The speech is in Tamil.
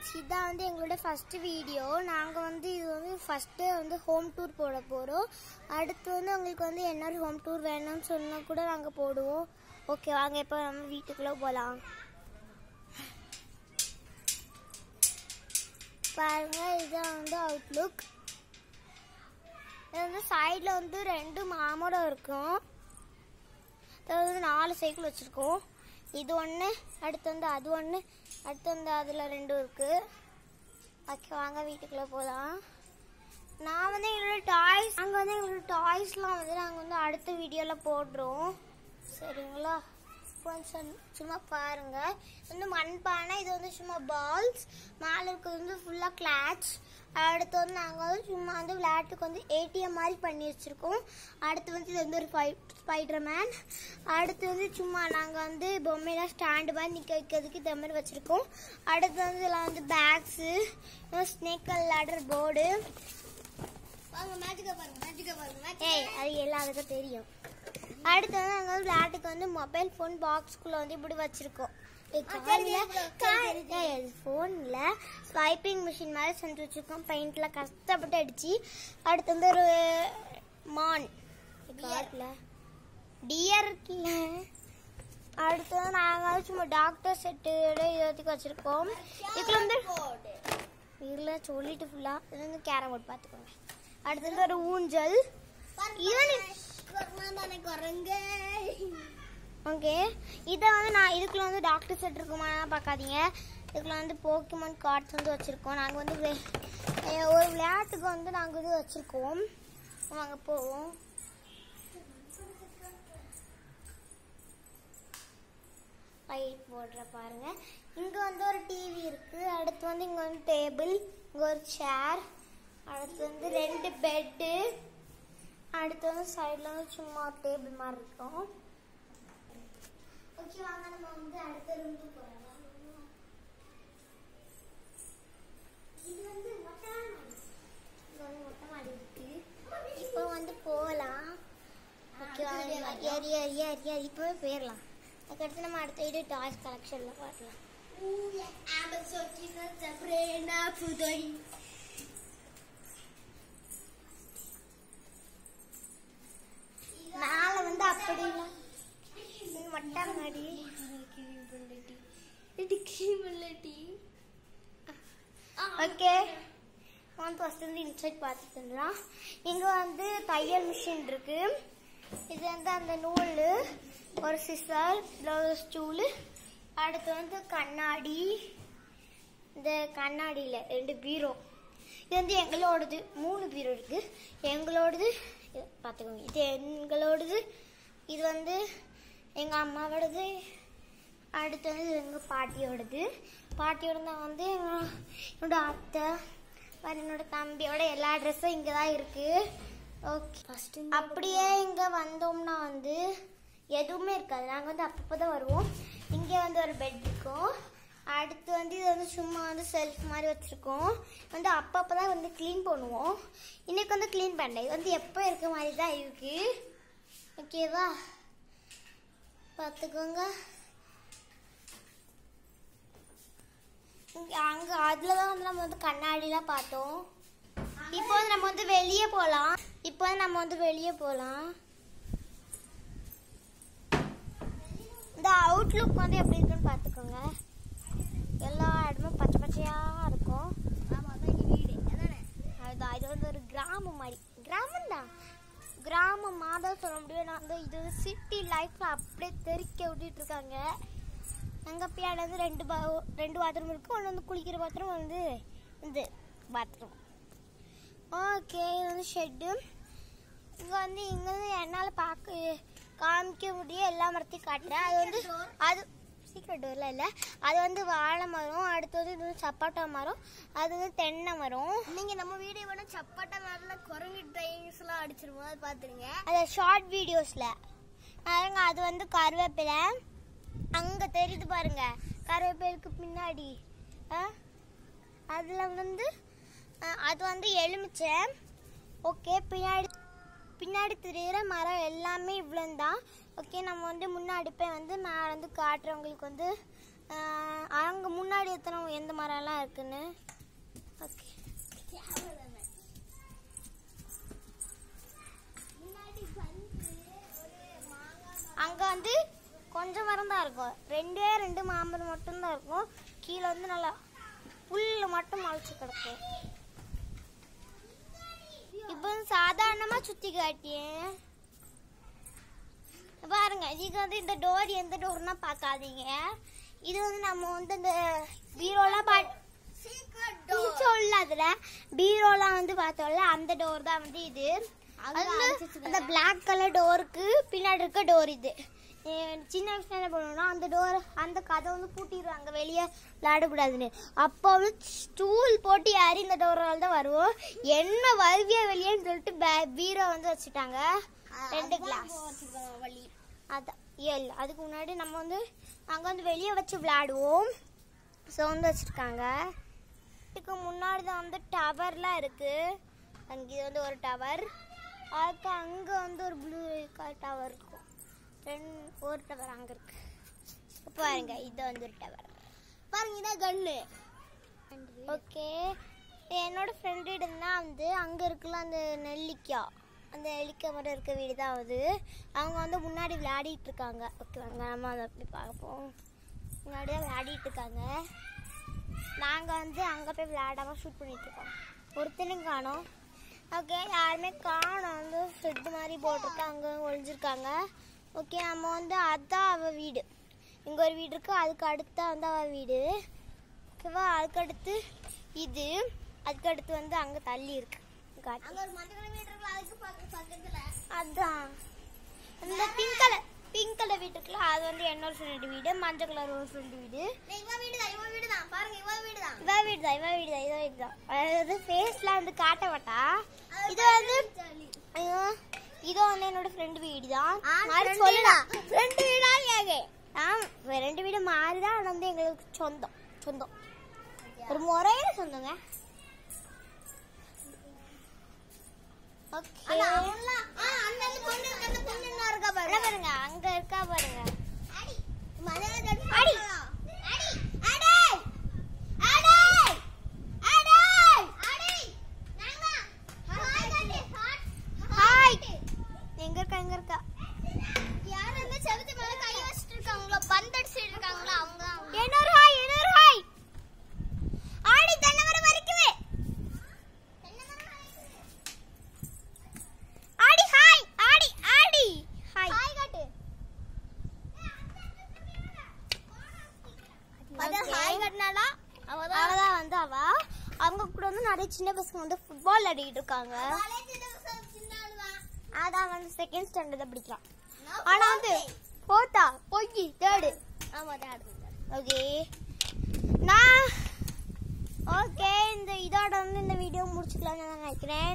ஃப்ரெண்ட்ஸ் இதான் வந்து எங்களோட ஃபர்ஸ்ட் வீடியோ நாங்கள் வந்து இது வந்து ஃபஸ்ட்டு வந்து ஹோம் டூர் போட போகிறோம் அடுத்து வந்து உங்களுக்கு வந்து என்ன ஹோம் டூர் வேணும்னு சொன்னால் கூட நாங்கள் போடுவோம் ஓகே வாங்க இப்போ நம்ம வீட்டுக்குள்ளே போகலாம் பாருங்க இதுதான் வந்து அவுட்லுக் இது வந்து சைடில் வந்து ரெண்டு மாமரம் இருக்கும் இது வந்து நாலு சைக்கிள் வச்சுருக்கோம் இது ஒன்று அடுத்து வந்து அது ஒன்று அடுத்து வந்து அதில் ரெண்டும் இருக்குது ஓகே வாங்க வீட்டுக்குள்ளே போகலாம் நான் வந்து எங்களோட டாய்ஸ் நாங்கள் வந்து எங்களோட டாய்ஸ்லாம் வந்து நாங்கள் வந்து அடுத்த வீடியோவில் போடுறோம் சரிங்களா கொஞ்சம் சும்மா பாருங்க இது வந்து மண்பானை இது வந்து சும்மா பால்ஸ் மேலே இருக்கிறது வந்து ஃபுல்லாக கிளாச் அடுத்து வந்து நாங்கள் வந்து சும்மா வந்து விளையாட்டுக்கு வந்து ஏடிஎம் மாதிரி பண்ணி வச்சுருக்கோம் அடுத்து வந்து இது வந்து ஒரு ஃபை ஸ்பைடர் மேன் அடுத்து வந்து சும்மா நாங்கள் வந்து பொம்மையெல்லாம் ஸ்டாண்டு மாதிரி நிற்க வைக்கிறதுக்கு இந்த மாதிரி வச்சுருக்கோம் அடுத்து வந்து இதெல்லாம் வந்து பேக்ஸு ஸ்னேக் விளையாடுற போர்டு வாங்க மேஜிக்கா பாருங்க மேஜிக்கா பாருங்க ஏய் அது எல்லாருக்கும் தெரியும் அடுத்து வந்து நாங்கள் வந்து விளையாட்டுக்கு வந்து மொபைல் ஃபோன் பாக்ஸ்குள்ளே வந்து இப்படி வச்சுருக்கோம் ஃபோனில் ஸ்வைப்பிங் மிஷின் மாதிரி செஞ்சு வச்சுருக்கோம் பெயிண்டில் கஷ்டப்பட்டு அடிச்சு அடுத்து வந்து ஒரு மான் காட்டில் டியர் இருக்குல்ல அடுத்து வந்து நாங்கள் சும்மா டாக்டர் செட்டு இதுக்கு வச்சுருக்கோம் இதுக்குள்ள வந்து இதில் சொல்லிட்டு ஃபுல்லாக இது வந்து கேரம் போர்டு பார்த்துக்கோங்க அடுத்து வந்து ஒரு ஊஞ்சல் தானே குரங்க ஓகே இதை வந்து நான் இதுக்குள்ள வந்து டாக்டர் செட் இருக்குமா பார்க்காதீங்க இதுக்குள்ள வந்து போக்கிமான் கார்ட்ஸ் வந்து வச்சுருக்கோம் நாங்கள் வந்து வி- அஹ் ஒரு விளையாட்டுக்கு வந்து நாங்கள் இது வச்சுருக்கோம் வாங்க போவோம் லைட் போடுற பாருங்க இங்கே வந்து ஒரு டிவி இருக்கு அடுத்து வந்து இங்கே வந்து டேபிள் இங்கே ஒரு சேர் அடுத்து வந்து ரெண்டு பெட்டு அடுத்து வந்து சைடில் வந்து சும்மா டேபிள் மாதிரி இருக்கும் ஓகே வாங்க நம்ம வந்து அடுத்த ரூமுக்கு போகலாம் இது வந்து மொட்டை மாடி இது வந்து மொட்டை மாடி இருக்கு இப்போ வந்து போகலாம் ஓகே வாங்க ஏறி ஏறி ஏறி ஏறி இப்போவே போயிடலாம் அதுக்கடுத்து நம்ம அடுத்த வீடு டாய்ஸ் கலெக்ஷனில் பார்க்கலாம் Amazon Sabrina Pudoy. மேலே வந்து அப்படி இல்லை இது மொட்டை மாடி இது கீமல்லடி ஓகே வந்து ஃபஸ்ட் வந்து இன்சைட் பார்த்துட்டுலாம் இங்கே வந்து தையல் மிஷின் இருக்கு இது வந்து அந்த நூல் ஒரு சிசர் ப்ளவுஸ் ஸ்டூலு அடுத்து வந்து கண்ணாடி இந்த கண்ணாடியில் ரெண்டு பீரோ இது வந்து எங்களோடது மூணு பீரோ இருக்கு எங்களோடது இது பார்த்துக்கோங்க இது எங்களோடது இது வந்து எங்கள் அம்மாவோடது அடுத்து வந்து எங்கள் பாட்டியோடது பாட்டியோட தான் வந்து எங்க- என்னோட அத்தை வேற என்னோட தம்பியோட எல்லா ட்ரெஸ்ஸும் இங்கே தான் இருக்கு ஓகே அப்படியே இங்கே வந்தோம்னா வந்து எதுவுமே இருக்காது நாங்கள் வந்து அப்பப்போ தான் வருவோம் இங்கே வந்து ஒரு பெட் இருக்கும் அடுத்து வந்து இது வந்து சும்மா வந்து செல்ஃப் மாதிரி வச்சுருக்கோம் வந்து அப்பப்போ தான் வந்து க்ளீன் பண்ணுவோம் இன்னைக்கு வந்து க்ளீன் பண்ணல இது வந்து எப்போ இருக்க மாதிரி தான் இருக்கு ஓகேவா பார்த்துக்கோங்க இங்க அங்க அதுல தான் வந்து நம்ம வந்து கண்ணாடிலாம் பார்த்தோம் இப்போ வந்து நம்ம வந்து வெளியே போகலாம் இப்போ வந்து நம்ம வந்து வெளியே போகலாம் இந்த அவுட்லுக் வந்து எப்படி இருக்குன்னு பார்த்துக்கோங்க எல்லா இடமும் பச்சை பச்சையா இருக்கும் ஆமா அதான் இங்க வீடு அதானே அதுதான் இது வந்து ஒரு கிராமம் மாதிரி கிராமம் தான் கிராமம் மாதிரி சொல்ல முடியும் நான் வந்து இது சிட்டி லைஃப்ல அப்படியே தெறிக்க விட்டுட்டு இருக்காங்க அங்கே பின்னாடி வந்து ரெண்டு பா ரெண்டு பாத்ரூம் இருக்கு ஒன்று வந்து குளிக்கிற பாத்ரூம் வந்து இது பாத்ரூம் ஓகே இது வந்து ஷெட்டு இங்கே வந்து இங்கே வந்து என்னால் பார்க்க காமிக்க முடிய எல்லா மரத்தையும் காட்டுறேன் அது வந்து அது சீக்கிரம் டோர்லாம் இல்லை அது வந்து வாழை மரம் அடுத்து வந்து இது வந்து சப்பாட்டா மரம் அது வந்து தென்னை மரம் நீங்க நம்ம வீடியோ வேணா சப்பாட்டா மேல குரங்கு டைம்ஸ் எல்லாம் அடிச்சிருவோம் அதை பாத்துருங்க அது ஷார்ட் வீடியோஸில் பாருங்க அது வந்து கருவேப்பிலை அங்கே தெரியுது பாருங்க கருவேப்பிலைக்கு பின்னாடி ஆ அதில் வந்து ஆ, அது வந்து எலுமிச்சை ஓகே பின்னாடி பின்னாடி தெரியுற மரம் எல்லாமே இவ்வளோ தான் ஓகே நம்ம வந்து முன்னாடி போய் வந்து மேலே வந்து காட்டுறவங்களுக்கு வந்து ஆஹ் அங்க முன்னாடி எத்தனை எந்த மரம்லாம் இருக்குன்னு ஓகே அங்க வந்து கொஞ்சம் மரம் தான் இருக்கும் ரெண்டே ரெண்டு மாம்பழம் மட்டும்தான் இருக்கும் கீழே வந்து நல்லா புல்லு மட்டும் முளைச்சு கிடக்கும் இப்போ வந்து சாதாரணமா சுத்தி காட்டியேன் பாருங்க இதுக்கு வந்து இந்த டோர் எந்த டோர்னா பார்க்காதீங்க இது வந்து நம்ம வந்து இந்த பீரோலாம் பா சொல்லாதுல பீரோலாம் வந்து பார்த்தோம்ல அந்த டோர் தான் வந்து இது அங்க அது அடைச்சு வச்சிருக்காங்க. அந்த பிளாக் கலர் டோருக்கு பின்னாடி இருக்க டோர் இது அஹ் சின்ன வயசுல என்ன பண்ணுவோம்னா அந்த டோர் அந்த கதை வந்து பூட்டிடுவாங்க வெளியே விளையாடக்கூடாதுன்னு அப்போ வந்து ஸ்டூல் போட்டு யாரி இந்த டோரால் தான் வருவோம் என்ன வருவியா வெளியேன்னு சொல்லிட்டு பே- பீரோ வந்து வச்சுட்டாங்க ரெண்டு கிளாஸ் வழி அதான் ஏழு அதுக்கு முன்னாடி நம்ம வந்து அங்கே வந்து வெளியே வச்சு விளையாடுவோம் ஸோ வந்து வச்சுருக்காங்க இதுக்கு முன்னாடி தான் வந்து டவர்லாம் இருக்குது அங்கே இது வந்து ஒரு டவர் அதுக்கு அங்கே வந்து ஒரு ப்ளூ டவர் இருக்கும் ரெண்டு ஒரு டவர் அங்கே இருக்கு இப்ப பாருங்க இது வந்து ஒரு டவர் பாருங்க இதான் கண்ணு ஓகே என்னோட ஃப்ரெண்டு தான் வந்து அங்கே இருக்குல்ல அந்த நெல்லிக்காய் அந்த நெல்லிக்காய் மரம் இருக்க வீடு தான் அது அவங்க வந்து முன்னாடி விளையாடிட்டு இருக்காங்க ஓகே வாங்க நம்ம அதை போய் பார்ப்போம் முன்னாடி தான் விளையாடிட்டு இருக்காங்க நாங்கள் வந்து அங்கே போய் விளையாடாம ஷூட் பண்ணிட்டு இருக்கோம் ஒருத்தனையும் காணோம் ஓகே யாருமே காணோம் வந்து ஷெட் மாதிரி போட்டிருக்கு அங்கே ஒளிஞ்சிருக்காங்க ஓகே நம்ம வந்து அதான் அவள் வீடு இங்கே ஒரு வீடு இருக்கு அதுக்கு அடுத்தா வந்து அவள் வீடு ஓகேவா அதுக்கு அடுத்து இது அதுக்கு அடுத்து வந்து அங்கே தள்ளி இருக்கு காட்டு அங்க ஒரு மஞ்சள் கலர் வீடு இருக்குல்ல அதுக்கு பக்க- பக்கத்துல அதான் அந்த பிங்க் கலர் பிங்க் கலர் வீடு இருக்குல்ல அது வந்து என்னோட ஃப்ரெண்டு வீடு மஞ்சள் கலர் ஒரு ஃப்ரெண்டு வீடு டேய், இவ வீடு தான் இவ வீடு தான் பாருங்க இவ வீடு தான் இவ வீடு தான் இவ வீடு தான் இவ வீடு தான் அதாவது ஃபேஸ்லாம் வந்து காட்ட மாட்டா இது வந்து ஐயோ, இது வந்து என்னோட ஃப்ரெண்டு வீடு தான் ஆ, மாறி friend சொல்லலாம் வீடா? ஃப்ரெண்டு வீடா கேக்கு ஆ ரெண்டு வீடு மாறி தான் ஆனா வந்து எங்களுக்கு சொந்தம் சொந்தம் ஒரு முறையில சொந்தங்க ஓகே ஆனா அவன்லாம் ஆ அந்த அந்த பொண்ணு இருக்கு, அந்த பொண்ணு இன்னும் இருக்கா பாருங்க பாருங்க அங்க இருக்கா பாருங்க அடி மலையாள தட்டு அடி. அடி அடி அடி அடி அடி நாங்க ஹாய் கட்டி ஹாய் எங்க இருக்கா எங்க இருக்கா யார் அந்த செவத்து மேல கை வச்சிட்டு இருக்காங்களோ பந்தடிச்சிட்டு இருக்காங்களோ அவங்க தான் அவங்க. இன்னொரு ஹாய் இன்னொரு ஹாய் ஆடி தென்னை மரம் வரைக்குமே ஆடி ஹாய் ஆடி ஆடி ஹாய் ஹாய் காட்டு அதான் Okay. ஹாய் காட்டினாலா அவதான் அவதான் வந்து அவ அவங்க கூட வந்து நிறைய சின்ன பசங்க வந்து ஃபுட்பால் விளையாடிட்டு இருக்காங்க அதான் வந்து செகண்ட் ஸ்டாண்டர்ட் படிக்கிறான் ஆனா வந்து போத்தா போய் தேர்டு ஆமா தேடு ஓகே நான் ஓகே இந்த இதோட வந்து இந்த வீடியோ முடிச்சுக்கலாம்னு நான் நினைக்கிறேன்